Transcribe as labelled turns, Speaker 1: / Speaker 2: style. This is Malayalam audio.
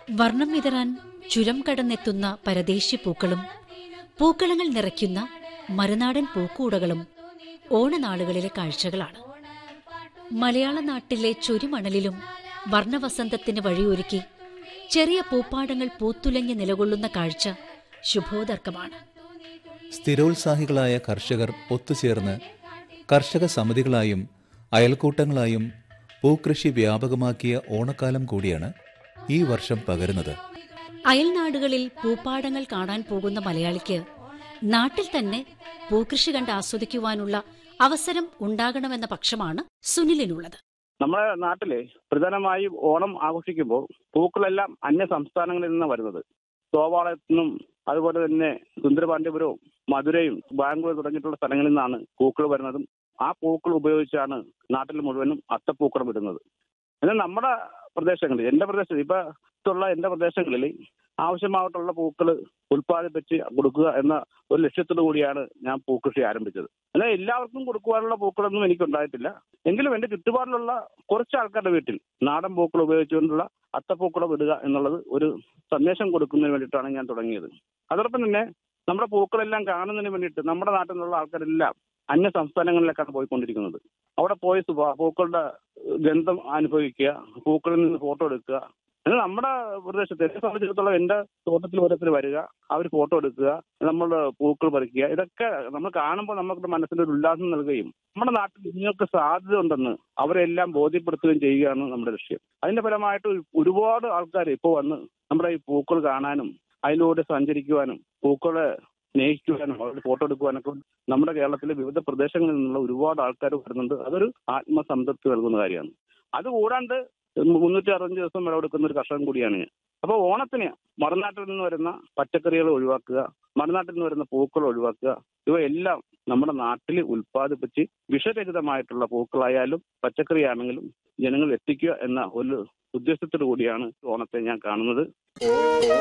Speaker 1: വർണ്ണം വിതറാൻ ചുരം കടന്നെത്തുന്ന പരദേശി പൂക്കളും പൂക്കളങ്ങൾ നിറയ്ക്കുന്ന മറുനാടൻ പൂക്കൂടകളും ഓണനാളുകളിലെ കാഴ്ചകളാണ് മലയാള നാട്ടിലെ ചുരുമണലിലും വർണ്ണവസന്തത്തിന് വഴിയൊരുക്കി ചെറിയ പൂപ്പാടങ്ങൾ പൂത്തുലഞ്ഞ് നിലകൊള്ളുന്ന കാഴ്ച ശുഭോദർക്കമാണ്
Speaker 2: സ്ഥിരോത്സാഹികളായ കർഷകർ ഒത്തുചേർന്ന് കർഷക സമിതികളായും അയൽക്കൂട്ടങ്ങളായും പൂക്കൃഷി വ്യാപകമാക്കിയ ഓണക്കാലം കൂടിയാണ് ഈ വർഷം പകരുന്നത്
Speaker 1: അയൽനാടുകളിൽ പൂപ്പാടങ്ങൾ കാണാൻ പോകുന്ന മലയാളിക്ക് നാട്ടിൽ തന്നെ പൂകൃഷി കണ്ട് ആസ്വദിക്കുവാനുള്ള അവസരം ഉണ്ടാകണമെന്ന പക്ഷമാണ് സുനിലിനുള്ളത്
Speaker 3: നമ്മുടെ നാട്ടിലെ പ്രധാനമായും ഓണം ആഘോഷിക്കുമ്പോൾ പൂക്കളെല്ലാം അന്യ സംസ്ഥാനങ്ങളിൽ നിന്നാണ് വരുന്നത് ഗോവാളത്തു നിന്നും അതുപോലെ തന്നെ സുന്ദരപാണ്ഡ്യപുരവും മധുരയും ബാംഗ്ലൂർ തുടങ്ങിയിട്ടുള്ള സ്ഥലങ്ങളിൽ നിന്നാണ് പൂക്കൾ വരുന്നതും ആ പൂക്കൾ ഉപയോഗിച്ചാണ് നാട്ടിൽ മുഴുവനും അത്തപ്പൂക്കളം ഇടുന്നത് എന്നാൽ നമ്മുടെ പ്രദേശങ്ങളിൽ എന്റെ പ്രദേശത്ത് ഇപ്പൊ അടുത്തുള്ള എന്റെ പ്രദേശങ്ങളിൽ ആവശ്യമായിട്ടുള്ള പൂക്കൾ ഉൽപ്പാദിപ്പിച്ച് കൊടുക്കുക എന്ന ഒരു ലക്ഷ്യത്തോടു കൂടിയാണ് ഞാൻ പൂക്കൃഷി ആരംഭിച്ചത് എന്നാൽ എല്ലാവർക്കും കൊടുക്കുവാനുള്ള പൂക്കളൊന്നും എനിക്ക് ഉണ്ടായിട്ടില്ല എങ്കിലും എന്റെ ചുറ്റുപാടിലുള്ള കുറച്ച് ആൾക്കാരുടെ വീട്ടിൽ നാടൻ പൂക്കൾ ഉപയോഗിച്ചുകൊണ്ടുള്ള അത്തപ്പൂക്കളം ഇടുക എന്നുള്ളത് ഒരു സന്ദേശം കൊടുക്കുന്നതിന് വേണ്ടിയിട്ടാണ് ഞാൻ തുടങ്ങിയത് അതോടൊപ്പം തന്നെ നമ്മുടെ പൂക്കളെല്ലാം കാണുന്നതിന് വേണ്ടിയിട്ട് നമ്മുടെ നാട്ടിൽ നിന്നുള്ള ആൾക്കാരെല്ലാം അന്യ സംസ്ഥാനങ്ങളിലേക്കാണ് പോയിക്കൊണ്ടിരിക്കുന്നത് അവിടെ പോയി സുഭ- പൂക്കളുടെ ഗന്ധം അനുഭവിക്കുക പൂക്കളിൽ നിന്ന് ഫോട്ടോ എടുക്കുക എന്നാൽ നമ്മുടെ പ്രദേശത്ത് എന്നെ സംബന്ധിച്ചിടത്തോളം എന്റെ തോട്ടത്തിൽ ഓരോരുത്തർ വരിക അവർ ഫോട്ടോ എടുക്കുക നമ്മൾ പൂക്കൾ പറിക്കുക ഇതൊക്കെ നമ്മൾ കാണുമ്പോൾ നമുക്ക് മനസ്സിൽ ഒരു ഉല്ലാസം നൽകുകയും നമ്മുടെ നാട്ടിൽ നിങ്ങൾക്ക് സാധ്യത ഉണ്ടെന്ന് അവരെല്ലാം ബോധ്യപ്പെടുത്തുകയും ചെയ്യുകയാണ് നമ്മുടെ ലക്ഷ്യം അതിന്റെ ഫലമായിട്ട് ഒരുപാട് ആൾക്കാർ ഇപ്പോൾ വന്ന് നമ്മുടെ ഈ പൂക്കൾ കാണാനും അതിലൂടെ സഞ്ചരിക്കുവാനും പൂക്കളെ സ്നേഹിക്കുവാനും അവരുടെ ഫോട്ടോ എടുക്കുവാനൊക്കെ നമ്മുടെ കേരളത്തിലെ വിവിധ പ്രദേശങ്ങളിൽ നിന്നുള്ള ഒരുപാട് ആൾക്കാർ വരുന്നുണ്ട് അതൊരു ആത്മസംതൃപ്തി നൽകുന്ന കാര്യമാണ് അതുകൂടാണ്ട് മുന്നൂറ്റി അറുപഞ്ച് ദിവസം വിളവെടുക്കുന്ന ഒരു കർഷകൻ കൂടിയാണ് ഞാൻ അപ്പോൾ ഓണത്തിന് മറുനാട്ടിൽ നിന്ന് വരുന്ന പച്ചക്കറികൾ ഒഴിവാക്കുക മറുനാട്ടിൽ നിന്ന് വരുന്ന പൂക്കൾ ഒഴിവാക്കുക ഇവയെല്ലാം നമ്മുടെ നാട്ടിൽ ഉൽപ്പാദിപ്പിച്ച് വിഷരഹിതമായിട്ടുള്ള പൂക്കളായാലും പച്ചക്കറിയാണെങ്കിലും ജനങ്ങൾ എത്തിക്കുക എന്ന ഒരു ഉദ്ദേശത്തോടു കൂടിയാണ് ഓണത്തെ ഞാൻ കാണുന്നത്